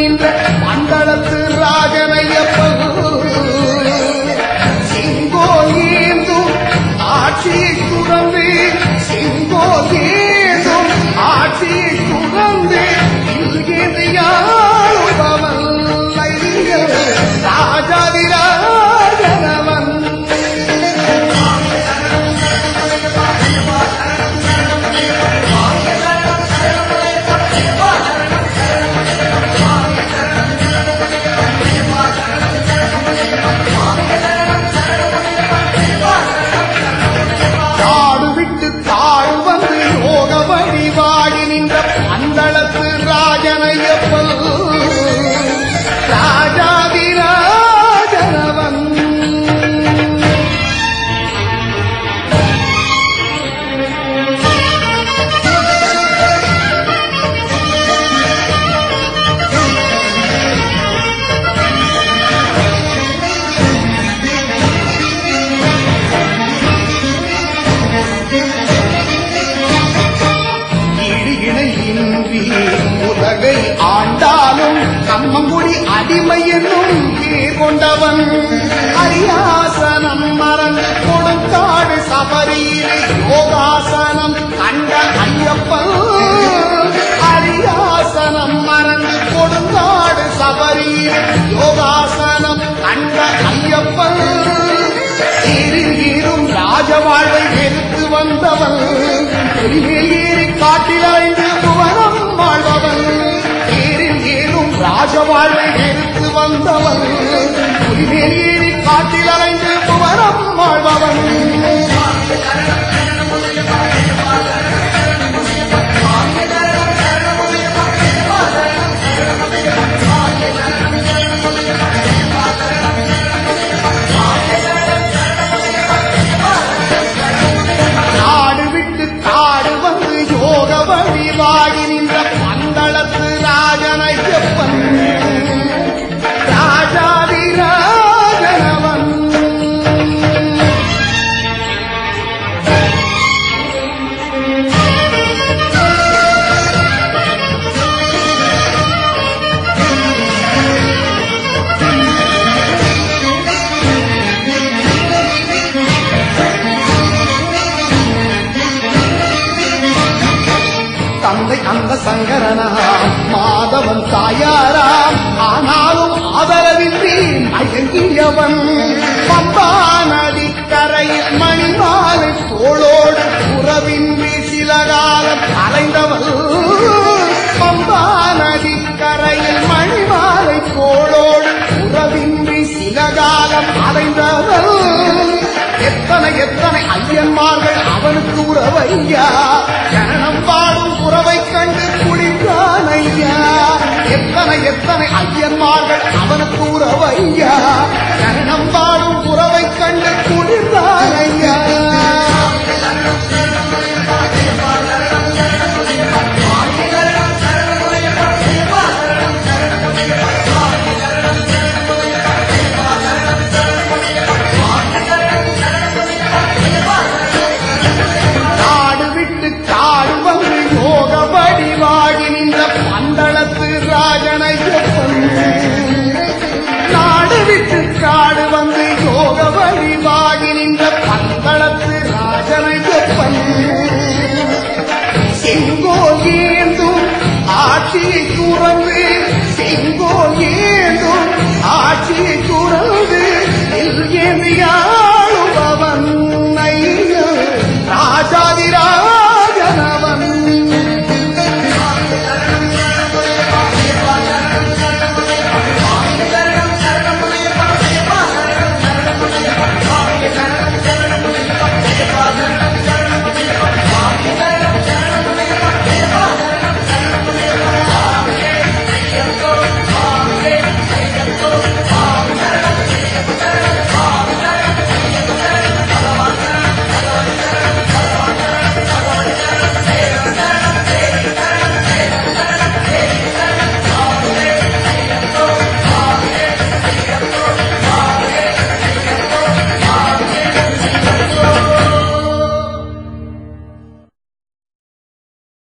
நின்ற மண்டலத்து ராஜனையப்பன் செங்கோல் ஏந்தும் ஆட்சியை துறந்து செங்கோல் ஏந்தும் ஆட்சியை துறந்து இல்கேந்தியாளுபவன் ராஜாதிராஜனவன் காடு விட்டு தாழ் வந்து யோக வழிபாடி நின்ற பந்தளத்து ராஜனையப்பல் ராஜாதி ராஜனவன் ஈடு இணையின்றி உலகை ஆண்டாலும் கம்மங்குடி அடிமை என்னும் பேர் கொண்டவன் அரியாசனம் மறந்து கொடுங்காடு சபரியிலே யோகாசனம் கண்ட ஐயப்பன் அரியாசனம் மறந்து கொடுங்காடு சபரியிலே யோகாசனம் கண்ட ஐயப்பன் ஏறில் ஏறும் ராஜ வாழ்வை வெறுத்து வந்தவன் பெருமேல் ஏறி காட்டில் அலைந்து புவனம் வாழ்பவன் ஏறில் ஏறும் ராஜ வாழ்வை வெறுத்து வந்தவன் புலிமேல் ஏறி காட்டில் அலைந்து புவனம் வாழ்பவன் நாடு விட்டு காடு வந்து யோக வழிபாடி நின்ற பந்தளத்து ராஜனையப்பன் ராஜாதி ராஜனவன் தந்தை அந்த சங்கரனாம் மாதவன் தாயாராம் ஆனாலும் ஆதரவின்றி மயங்கியவன் பம்பா நதி கரையில் மணிமாலை தோளோடு உறவின்றி சில காலம் அலைந்தவன் பம்பா நதி கரையில் மணிமாலை தோளோடு உறவின்றி சில காலம் அலைந்தவன் எத்தனை எத்தனை ஐயன்மார்கள் அவனுக்கு உறவையா ஜனனம் பாடும் உறவை கண்டு குளிர்ந்தான் ஐயா எத்தனை எத்தனை ஐயன்மார்கள் அவனுக்கு உறவையா ஜனனம் பாடும் உறவை கண்டு குளிர்ந்தான் ஐயா நாடு விட்டு காடு வந்து யோக வழிபாடி நின்ற பந்தளத்து ராஜனையப்பன் நாடு விட்டு காடு வந்து யோக வழிபாடி நின்ற பந்தளத்து ராஜனையப்பன் செங்கோல் ஏந்தும் ஆட்சியை துறந்து செங்கோல் ஏந்தும் ஆட்சியை துறந்து ஏந்தியா